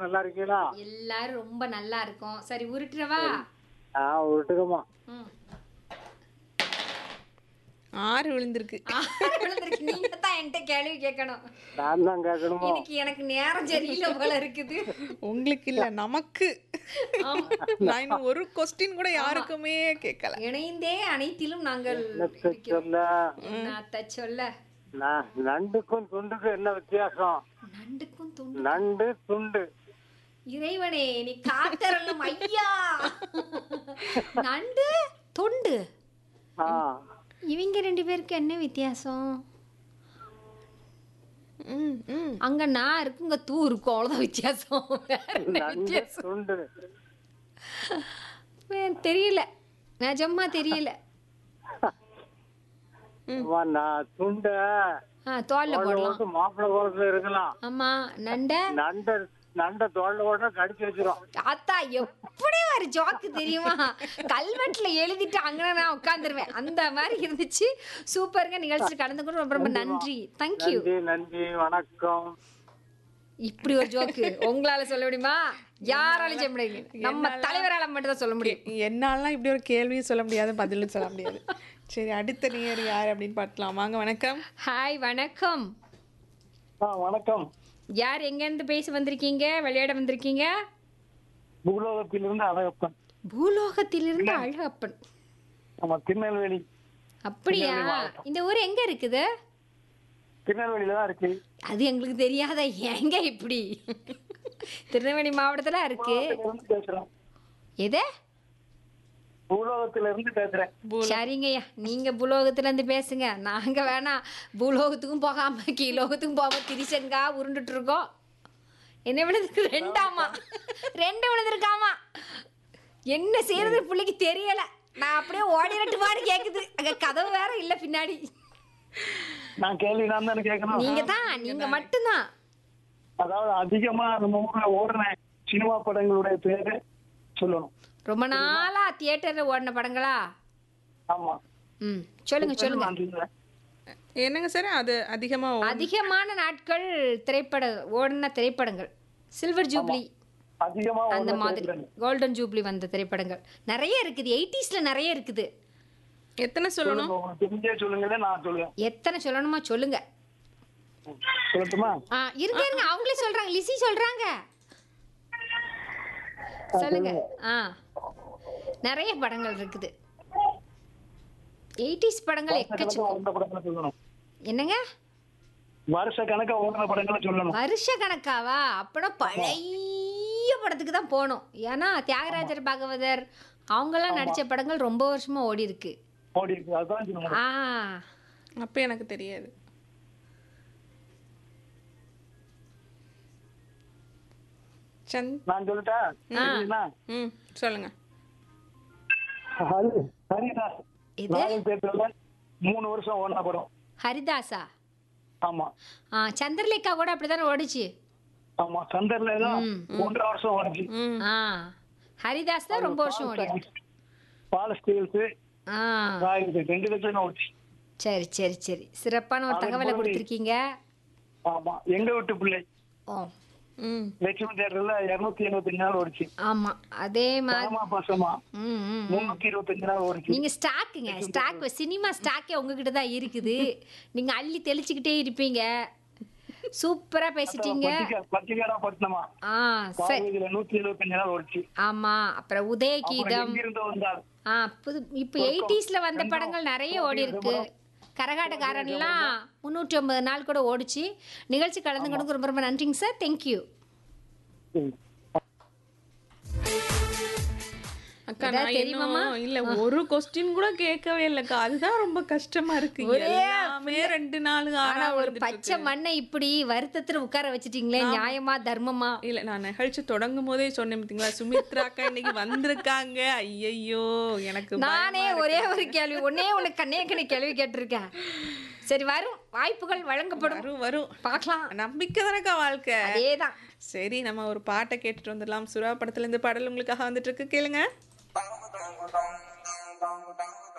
நல்லா இருக்கீங்களா எல்லாரும் ரொம்ப நல்லா இருக்கும் சரி உருட்டுறவா ஆ விட்டுக்கம்மா ம். ஆறு விழுந்திருக்கு ஆறு விழுந்திருக்கு நீங்க தான் என்கிட்ட கேள்வி கேட்கணும் நான் தான் கேட்கணுமோ இன்னைக்கு எனக்கு நேரம் சரியில்லை போல இருக்குது உங்களுக்கு இல்ல நமக்கு ஆமா. நான் இன்னும் ஒரு கொஸ்டின் கூட யாருக்குமே கேட்கல இணைந்தே அனைத்திலும் நாங்கள் என்னத்த சொல்ல என்னத்த சொல்ல நான் நண்டுக்கும் துண்டுக்கும் என்ன வித்தியாசம் நண்டுக்கும் துண்டு நண்டு துண்டு இறைவனே நீ காத்தரலும் ஐயா நண்டு தொண்டு ஆ இவங்க ரெண்டு பேருக்கு என்ன வித்தியாசம் ம் ம் அங்க நான் இருக்கு இங்க தூ இருக்கும் அவ்வளவுதான் வித்தியாசம் வேற என்ன நண்டு வித்தியாசம் துண்டு வேற தெரியல நிஜமா தெரியல அம்மா, நான் துண்ட ஆ தோல்ல போடலாம் ஓட்டு மாப்பிள்ளை கோலத்துல இருக்கலாம் ஆமா நண்ட நண்ட நண்ட தோல்ல ஓட கடிச்சு வச்சிரும் தாத்தா எப்படி ஒரு ஜோக்கு தெரியுமா கல்வெட்டுல எழுதிட்டு அங்கே நான் உட்காந்துருவேன் அந்த மாதிரி இருந்துச்சு சூப்பருங்க நிகழ்ச்சி கலந்து கூட ரொம்ப ரொம்ப நன்றி தேங்க்யூ நன்றி நன்றி வணக்கம் இப்படி ஒரு ஜோக்கு உங்களால சொல்ல முடியுமா யாராலும் செய்ய முடியாது நம்ம தலைவரால மட்டும் தான் சொல்ல முடியும் என்னாலாம் இப்படி ஒரு கேள்வியும் சொல்ல முடியாது பதிலும் சொல்ல முடியாது சரி அடுத்த நேர் யார் அப்படின்னு பார்க்கலாம் வாங்க வணக்கம் ஹாய் வணக்கம் ஆ வணக்கம் யார் எங்கேருந்து பேச வந்திருக்கீங்க விளையாட வந்திருக்கீங்க பூலோகத்திலிருந்து அழகப்பன் பூலோகத்திலிருந்து அழகப்பன் நம்ம திருநெல்வேலி அப்படியா இந்த ஊர் எங்க இருக்குது திருநெல்வேலியில தான் இருக்கு அது எங்களுக்கு தெரியாத எங்க இப்படி திருநெல்வேலி மாவட்டத்துல இருக்கு இருந்து பேசுறேன் எது பூலோகத்துல இருந்து பேசுறேன் சரிங்கய்யா நீங்க பூலோகத்துல இருந்து பேசுங்க நாங்க வேணா பூலோகத்துக்கும் போகாம கீழோகத்துக்கும் போகாம திரிசங்கா உருண்டுட்டு இருக்கோம் என்ன விழுந்துருக்கு ரெண்டாமா ரெண்டு விழுந்திருக்காமா என்ன செய்யறது பிள்ளைக்கு தெரியல நான் அப்படியே ஓடிரட்டுமான்னு கேக்குது அங்க கதவு வேற இல்ல பின்னாடி நான் கேள்வி நான் தானே கேட்கணும் நீங்க தான் நீங்க மட்டும்தான் அதாவது அதிகமா நம்ம ஊர்ல ஓடுன சினிமா படங்களுடைய பேரு சொல்லணும் ரொம்ப நாளா தியேட்டர்ல ஓடின படங்களா ஆமா ம் சொல்லுங்க சொல்லுங்க நான் சொல்றேன். என்னங்க சார் அது அதிகமா ஓ- அதிகமான நாட்கள் திரைப்பட ஓடின திரைப்படங்கள் சில்வர் ஜூப்ளி அதிகமா அந்த ஓடுன மாதிரி திரைப்படங்கள். கோல்டன் ஜூப்ளி வந்த திரைப்படங்கள் நிறைய இருக்குது எயிட்டிஸ்ல நிறைய இருக்குது எத்தனை சொல்லணும் உங்களுக்கு தெரிஞ்சே சொல்லுங்க நான் சொல்லுவேன் எத்தனை சொல்லணுமா சொல்லுங்க சொல்லட்டுமா ஆ இருங்க இருங்க அவங்களே சொல்றாங்க லிசி சொல்றாங்க சொல்லுங்க ஆ நிறைய படங்கள் இருக்குது எயிட்டிஸ் படங்கள் கணக்கா எக்கச்சக்கம் ஓடுன படங்களை சொல்லணும் என்னங்க வருஷ கணக்கா ஓடுன படங்களை சொல்லணும் வருஷ கணக்காவா அப்பனா பழைய படத்துக்கு தான் போகணும் ஏன்னா தியாகராஜர் பாகவதர் அவங்கெல்லாம் நடிச்ச படங்கள் ரொம்ப வருஷமா ஓடி இருக்கு ஓடி இருக்கு அதுதான் சொல்லணும் ஆ அப்ப எனக்கு தெரியாது சந்த் நான் சொல்லிட்டா சரிங்களா? ம் சொல்லுங்க ஹரி- ஹரிதாஸ் இது நாகல் தேட்டர்ல மூணு வருஷம் ஓடின படம் ஹரிதாஸா ஆமா ஆ சந்திரலேகா கூட அப்படிதானே ஓடிச்சு ஆமா சந்தர்ல தான் ஒன்றரை வருஷம் ஓடிச்சு ம் ஆ ஹரிதாஸ் தான் ரொம்ப வருஷம் ஓடி இருக்கு பால் ஸ்டீல்ஸ் ஆ ரெண்டு லட்சம் ஓடிச்சு சரி சரி சரி சிறப்பான ஒரு தகவலை கொடுத்துருக்கீங்க ஆமா எங்க வீட்டு பிள்ளை ஓ ம் லட்சுமி தேட்டர்ல இருநூத்தி எழுபத்தஞ்சு நாள் ஓடிச்சு ஆமா அதே மாதிரி ஆமா பாசமா ம் ம் முன்னூத்தி இருபத்தஞ்சு நாள் ஓடிச்சு நீங்க ஸ்டாக்குங்க ஸ்டாக் சினிமா ஸ்டாக்கே உங்ககிட்ட தான் இருக்குது நீங்க அள்ளி தெளிச்சுக்கிட்டே இருப்பீங்க சூப்பரா பேசிட்டீங்க பத்திரிகாடா பட்டினமா ஆ சரி காலேஜ்ல நூத்தி எழுபத்தஞ்சு நாள் ஓடிச்சு ஆமா அப்புறம் உதய அப்புறம் கீதம் எங்கிருந்து வந்தால் ஆ புது இப்போ எயிட்டிஸ்ல வந்த படங்கள் நிறைய ஓடி இருக்கு கரகாட்டக்காரன்லாம் முந்நூற்றி ஐம்பது நாள் கூட ஓடிச்சு நிகழ்ச்சி கலந்துக்கணுக்கு ரொம்ப ரொம்ப நன்றிங்க சார் தேங்க்யூ அக்கா ஏதாவது நான் தெரியுமாம்மா? இன்னும் இல்ல ஒரு கொஸ்டின் கூட கேட்கவே இல்லக்கா அதுதான் ரொம்ப கஷ்டமா இருக்கு எல்லாமே ரெண்டு நாலு ஆனா ஆனா ஒரு பச்சை மண்ணை இப்படி வருத்தத்துல உட்கார வச்சிட்டீங்களே நியாயமா தர்மமா இல்ல நான் நிகழ்ச்சி தொடங்கும் போதே சொன்னேன் பாத்தீங்களா சுமித்ரா அக்கா இன்னைக்கு வந்திருக்காங்க ஐயையோ எனக்கு நானே ஒரே ஒரு கேள்வி ஒன்னே ஒண்ணு கண்ணே கண்ணே கேள்வி கேட்டிருக்கேன் சரி வரும் வாய்ப்புகள் வழங்கப்படும் வரும் வரும் பார்க்கலாம் நம்பிக்கை தானக்கா வாழ்க்கை அதேதான் சரி நம்ம ஒரு பாட்டை கேட்டுட்டு வந்துடலாம் சுறா படத்துல இருந்து பாடல் உங்களுக்காக வந்துட்டு இருக்கு கேளுங்க Bang, bang, bang, bang, bang, bang.